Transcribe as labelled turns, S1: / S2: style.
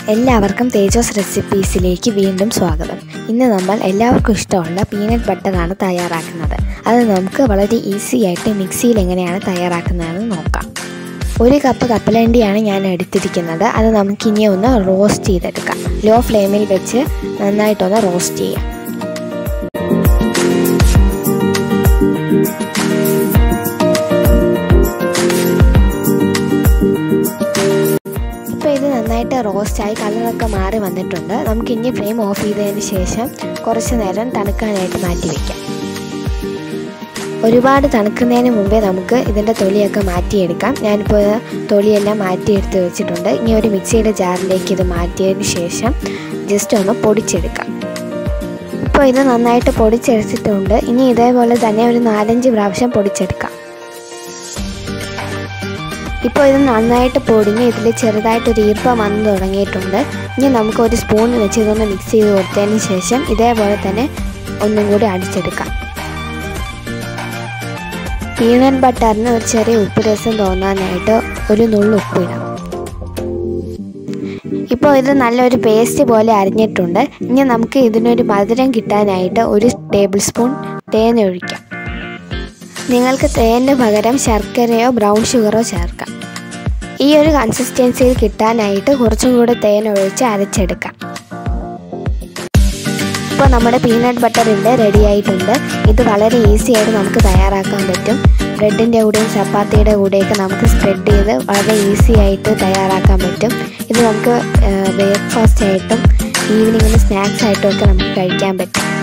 S1: എല്ലാവർക്കും തേജോസ് റെസിപ്പീസിലേക്ക് വീണ്ടും സ്വാഗതം ഇന്ന് നമ്മൾ എല്ലാവർക്കും ഇഷ്ടമുള്ള പീനട്ട് ബട്ടറാണ് തയ്യാറാക്കുന്നത് അത് നമുക്ക് വളരെ ഈസി ആയിട്ട് മിക്സിയിൽ എങ്ങനെയാണ് തയ്യാറാക്കുന്നതെന്ന് നോക്കാം ഒരു കപ്പ് കപ്പലണ്ടിയാണ് ഞാൻ എടുത്തിരിക്കുന്നത് അത് നമുക്കിനി ഒന്ന് റോസ്റ്റ് ചെയ്തെടുക്കാം ലോ ഫ്ലെയിമിൽ വെച്ച് നന്നായിട്ടൊന്ന് റോസ്റ്റ് ചെയ്യാം ഇപ്പോൾ ഇത് നന്നായിട്ട് റോസ്റ്റായി കളറൊക്കെ മാറി വന്നിട്ടുണ്ട് നമുക്ക് ഇനി ഫ്ലെയിം ഓഫ് ചെയ്തതിന് ശേഷം കുറച്ച് നേരം തണുക്കാനായിട്ട് മാറ്റി വയ്ക്കാം ഒരുപാട് തണുക്കുന്നതിന് മുമ്പേ നമുക്ക് ഇതിൻ്റെ തൊലിയൊക്കെ മാറ്റിയെടുക്കാം ഞാനിപ്പോൾ തൊലിയെല്ലാം മാറ്റിയെടുത്ത് വെച്ചിട്ടുണ്ട് ഇനി ഒരു മിക്സിയുടെ ജാറിലേക്ക് ഇത് മാറ്റിയതിന് ശേഷം ജസ്റ്റ് ഒന്ന് പൊടിച്ചെടുക്കാം ഇപ്പോൾ ഇത് നന്നായിട്ട് പൊടിച്ചെടുത്തിട്ടുണ്ട് ഇനി ഇതേപോലെ തന്നെ ഒരു നാലഞ്ച് പ്രാവശ്യം പൊടിച്ചെടുക്കാം ഇപ്പോൾ ഇത് നന്നായിട്ട് പൊടിഞ്ഞ് ഇതിൽ ചെറുതായിട്ടൊരു ഈർപ്പം വന്നു തുടങ്ങിയിട്ടുണ്ട് ഇനി നമുക്ക് ഒരു സ്പൂൺ വെച്ച് ഇതൊന്ന് മിക്സ് ചെയ്ത് കൊടുത്തതിന് ശേഷം ഇതേപോലെ തന്നെ ഒന്നും കൂടി അടിച്ചെടുക്കാം പീനട്ട് ബട്ടറിന് ഒരു ചെറിയ ഉപ്പ് രസം തോന്നാനായിട്ട് ഒരു നുള്ളു ഉപ്പിടാം ഇപ്പോൾ ഇത് നല്ലൊരു പേസ്റ്റ് പോലെ അരിഞ്ഞിട്ടുണ്ട് ഇനി നമുക്ക് ഇതിനൊരു മധുരം കിട്ടാനായിട്ട് ഒരു ടേബിൾ സ്പൂൺ തേൻ ഒഴിക്കാം നിങ്ങൾക്ക് തേനിന് പകരം ശർക്കരയോ ബ്രൗൺ ഷുഗറോ ചേർക്കാം ഈ ഒരു കൺസിസ്റ്റൻസിയിൽ കിട്ടാനായിട്ട് കുറച്ചും കൂടെ തേൻ ഒഴിച്ച് അരച്ചെടുക്കാം ഇപ്പോൾ നമ്മുടെ പീനട്ട് ബട്ടർ ഇവിടെ റെഡി ആയിട്ടുണ്ട് ഇത് വളരെ ഈസി ആയിട്ട് നമുക്ക് തയ്യാറാക്കാൻ പറ്റും ബ്രെഡിൻ്റെ കൂടെയും ചപ്പാത്തിയുടെ കൂടെയൊക്കെ നമുക്ക് സ്പ്രെഡ് ചെയ്ത് വളരെ ഈസി ആയിട്ട് തയ്യാറാക്കാൻ പറ്റും ഇത് നമുക്ക് ബ്രേക്ക്ഫാസ്റ്റ് ആയിട്ടും ഈവനിങ്ങിന് സ്നാക്സ് ആയിട്ടും ഒക്കെ നമുക്ക് കഴിക്കാൻ പറ്റും